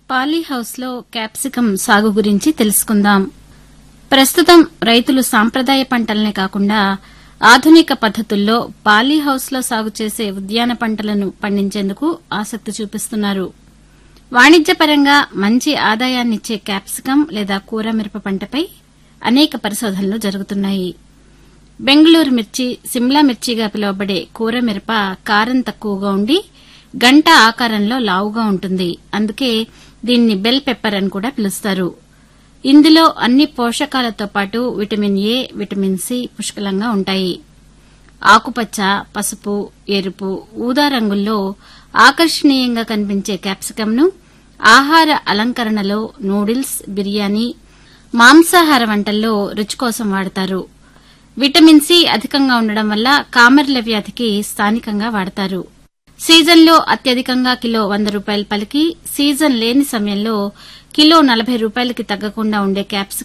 పాలీహౌస్లో capsicum సాగు గురించి తెలుసుకుందాం ప్రస్తుతం రైతులు సాంప్రదాయ పంటలనే కాకుండా ఆధునిక పద్దతుల్లో పాలీహౌస్లో సాగు చేసే ఉద్యాన పంటలను పండించేందుకు ఆసక్తి చూపిస్తున్నారు వాణిజ్యపరంగా మంచి ఆదాయాన్నిచ్చే క్యాప్సికం లేదా కూర మిరప పంటపై అనేక పరిశోధనలు జరుగుతున్నాయి బెంగళూరు మిర్చి సిమ్లా మిర్చిగా పిలువబడే కూర మిరప కారం తక్కువగా ఉండి గంట ఆకారంలో లావుగా ఉంటుంది అందుకే దీన్ని బెల్ పెప్పర్ అని కూడా పిలుస్తారు ఇందులో అన్ని పోషకాలతో పాటు విటమిన్ ఏ విటమిన్ సి పుష్కలంగా ఉంటాయి ఆకుపచ్చ పసుపు ఎరుపు ఊదా రంగుల్లో ఆకర్షణీయంగా కనిపించే క్యాప్సికంను ఆహార అలంకరణలో నూడిల్స్ బిర్యానీ మాంసాహార వంటల్లో రుచి కోసం వాడతారు విటమిన్ సి అధికంగా ఉండడం వల్ల కామెర్ల వ్యాధికి స్థానికంగా వాడతారు సీజన్లో అత్యధికంగా కిలో వంద రూపాయలు పలికి సీజన్ లేని సమయంలో కిలో నలభై రూపాయలకి తగ్గకుండా ఉండే క్యాప్సికం